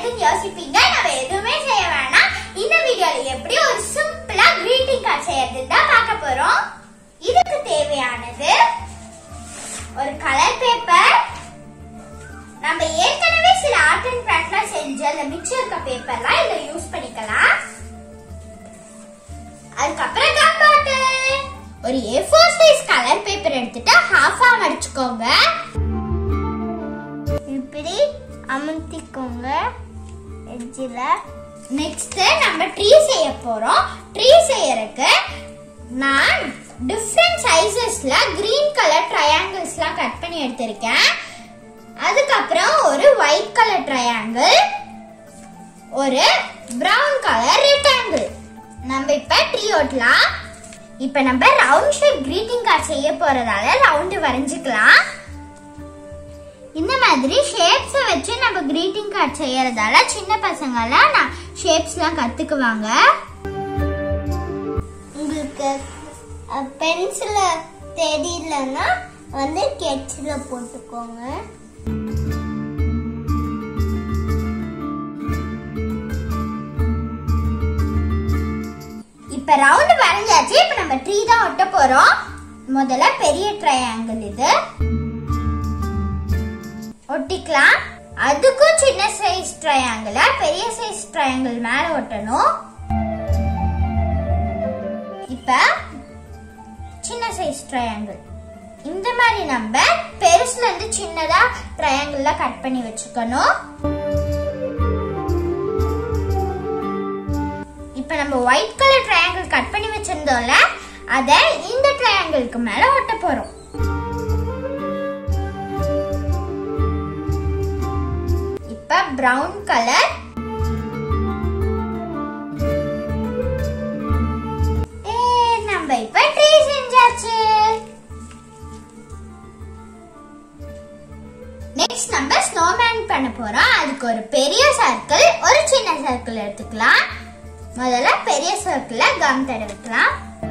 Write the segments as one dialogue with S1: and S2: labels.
S1: செய்யறதுன்னு யோசிப்பீங்க நம்ம எதுவுமே செய்ய வேணாம் இந்த வீடியோல எப்படி ஒரு சிம்பிளா greeting கார்டு செய்யறதுன்னு தான் பார்க்க போறோம் இதுக்கு தேவையானது ஒரு கலர் பேப்பர் நம்ம ஏற்கனவே சில ஆர்ட் அண்ட் கிராஃப்ட்லாம் செஞ்சு அந்த மிச்சம் இருக்க பேப்பர்லாம் இதுல யூஸ் பண்ணிக்கலாம் அதுக்கப்புறம் கம் பாட்டில் ஒரு A four size colour paper எடுத்துட்டு ஹாஃபா மடிச்சுக்கோங்க
S2: இப்படி அமுத்திக்கோங்க எட்ஜில்
S1: நெக்ஸ்ட் நம்ம ட்ரீ செய்ய போறோம் ட்ரீ செய்யறதுக்கு நான் டிஃப்ரெண்ட் சைஸஸ்ல கிரீன் கலர் ட்ரையாங்கிள்ஸ்லாம் கட் பண்ணி எடுத்திருக்கேன் அதுக்கப்புறம் ஒரு ஒயிட் கலர் ட்ரையாங்கிள் ஒரு பிரவுன் கலர் ரெக்டாங்கிள் நம்ம இப்ப ட்ரீ ஓட்டலாம் இப்ப நம்ம ரவுண்ட் ஷேப் greeting கார்டு செய்ய போறதால ரவுண்டு வரைஞ்சுக்கலாம் இந்த மாதிரி ஷேப்ஸை வச்சு நம்ம greeting கார்டு செய்யறதால சின்ன பசங்கெல்லாம் நான் ஷேப்ஸ்லாம் கத்துக்குவாங்க
S2: உங்களுக்கு பென்சில தெரியலன்னா வந்து கெட்சில் போட்டுக்கோங்க
S1: இப்ப ரவுண்ட் வரைஞ்சாச்சு இப்ப நம்ம ட்ரீ தான் ஒட்ட போறோம் முதல்ல பெரிய ட்ரையாங்கிள் இது ஒட்டிக்கலாம் அதுக்கும் சின்ன சைஸ் ட்ரையாங்கிள பெரிய சைஸ் ட்ரையாங்கிள் மேல ஒட்டணும் இப்ப சின்ன சைஸ் ட்ரையாங்கிள் இந்த மாதிரி நம்ம பெருசுல இருந்து சின்னதா ட்ரையாங்கிள்ல கட் பண்ணி வச்சுக்கணும் இப்ப நம்ம ஒயிட் கலர் ட்ரையாங்கிள் கட் பண்ணி வச்சிருந்தோம்ல அத இந்த ட்ரையாங்கிளுக்கு மேல ஒட்ட போறோம் இப்ப பிரவுன் கலர் நம்ம இப்ப ட்ரீ செஞ்சாச்சு நெக்ஸ்ட் நம்ம ஸ்னோமேன் பண்ண போறோம் அதுக்கு ஒரு பெரிய சர்க்கிள் ஒரு சின்ன சர்க்கிள் எடுத்துக்கலாம் முதல்ல பெரிய சர்க்கிள்ல கம் தடவிக்கலாம்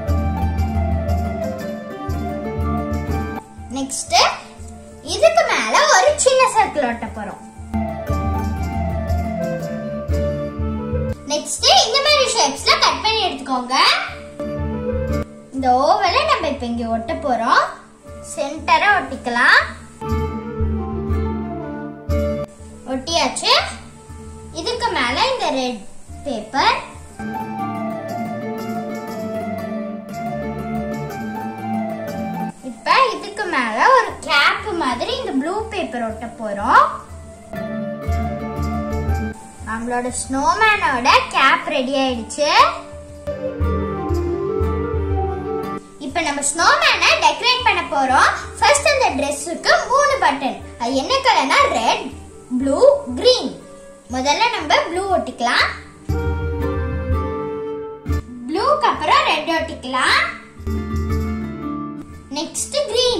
S1: நெக்ஸ்ட் இதுக்கு மேல ஒரு சின்ன சர்க்கிள் ஒட்ட போறோம் நெக்ஸ்ட் இந்த மாதிரி ஷேப்ஸ்ல கட் பண்ணி எடுத்துக்கோங்க இந்த ஓவலை நம்ம இப்ப இங்க ஒட்ட போறோம் சென்டரா ஒட்டிக்கலாம் ஒட்டியாச்சு இதுக்கு மேல இந்த ரெட் பேப்பர் இப்ப இதுக்கு மேல ஒரு கேப் மாதிரி இந்த ப்ளூ பேப்பர் ஒட்ட போறோம் நம்மளோட ஸ்னோமேனோட கேப் ரெடி ஆயிடுச்சு இப்ப நம்ம ஸ்னோமேனை டெக்கரேட் பண்ண போறோம் ஃபர்ஸ்ட் அந்த Dressக்கு மூணு பட்டன் அது என்ன கலர்னா ரெட் ப்ளூ green முதல்ல நம்ம ப்ளூ ஒட்டிக்கலாம் ப்ளூக்கு அப்புறம் ரெட் ஒட்டிக்கலாம் நெக்ஸ்ட் green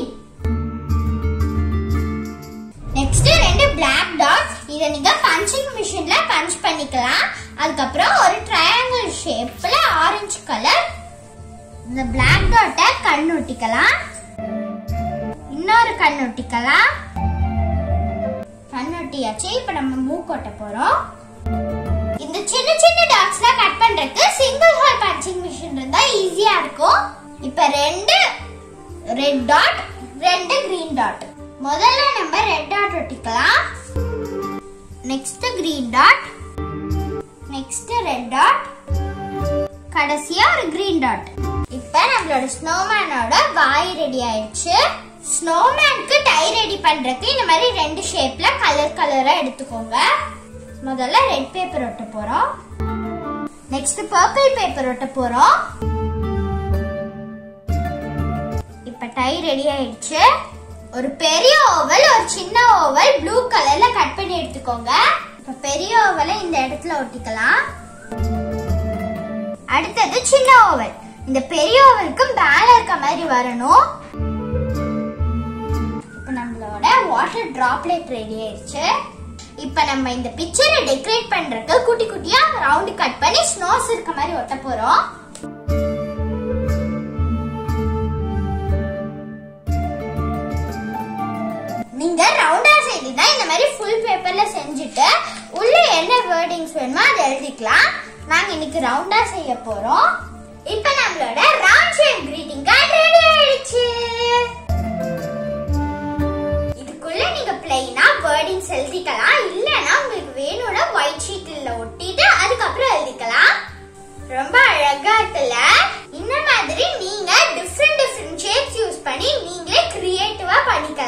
S1: நெக்ஸ்ட் ரெண்டு பிளாக் டாட்ஸ் இதை நீங்க பஞ்சிங் மிஷின்ல பஞ்ச் பண்ணிக்கலாம் அதுக்கப்புறம் ஒரு ட்ரையாங்கிள் ஷேப்ல ஆரஞ்சு கலர் இந்த பிளாக் டாட்டை கண் ஒட்டிக்கலாம் இன்னொரு கண் ஒட்டிக்கலாம் கண் ஒட்டியாச்சு இப்ப நம்ம மூக்கு ஒட்ட போறோம் இந்த சின்ன சின்ன டாட்ஸ்லாம் கட் பண்றதுக்கு சிங்கிள் ஹோல் பஞ்சிங் மிஷின் இருந்தா ஈஸியா இருக்கும் இப்ப ரெண்டு ரெட் டாட் ரெண்டு கிரீன் டாட் முதல்ல நம்ம ரெட் டாட் ஒட்டிக்கலாம் next green dot next red dot கடைசியா ஒரு கிரீன் டாட் இப்ப நம்மளோட ஸ்னோமேனோட வாய் ரெடி ஆயிடுச்சு ஸ்னோமேனுக்கு டை ரெடி பண்றதுக்கு இந்த மாதிரி ரெண்டு ஷேப்ல கலர் கலரா எடுத்துக்கோங்க முதல்ல ரெட் பேப்பர் ஒட்ட போறோம் நெக்ஸ்ட் பர்பிள் பேப்பர் ஒட்ட போறோம் இப்ப டை ரெடி ஆயிடுச்சு ஒரு பெரிய ஓவல் ஒரு சின்ன ஓவல் ப்ளூ கலர்ல கட் பண்ணி எடுத்துக்கோங்க இப்ப பெரிய ஓவலை இந்த இடத்துல ஒட்டிக்கலாம் அடுத்தது சின்ன ஓவல் இந்த பெரிய ஓவலுக்கு மேல இருக்க மாதிரி வரணும் இப்ப நம்மளோட வாட்டர் டிராப்லெட் ரெடி ஆயிடுச்சு இப்ப நம்ம இந்த பிக்சரை டெக்கரேட் பண்றதுக்கு குட்டி குட்டியா ரவுண்ட் கட் பண்ணி ஸ்னோஸ் இருக்க மாதிரி ஒட்ட போறோம் நீங்க ரவுண்டா செய்தீங்கன்னா இந்த மாதிரி ஃபுல் பேப்பர்ல செஞ்சுட்டு உள்ள என்ன வேர்டிங்ஸ் வேணுமோ அதை எழுதிக்கலாம் நாங்க இன்னைக்கு ரவுண்டா செய்ய போறோம் இப்போ நம்மளோட round shape greeting card ready ஆயிடுச்சு இதுக்குள்ள நீங்க பிளைனா வேர்டிங்ஸ் எழுதிக்கலாம் இல்லனா உங்களுக்கு வேணும்னா ஒயிட் ஷீட்ல ஒட்டிட்டு அதுக்கப்புறம் எழுதிக்கலாம் ரொம்ப அழகா இருக்குல்ல இந்த மாதிரி நீங்க டிஃப்ரெண்ட் டிஃப்ரெண்ட் ஷேப்ஸ் யூஸ் பண்ணி நீங்களே கிரியேட்டிவா பண்ணிக்கலாம்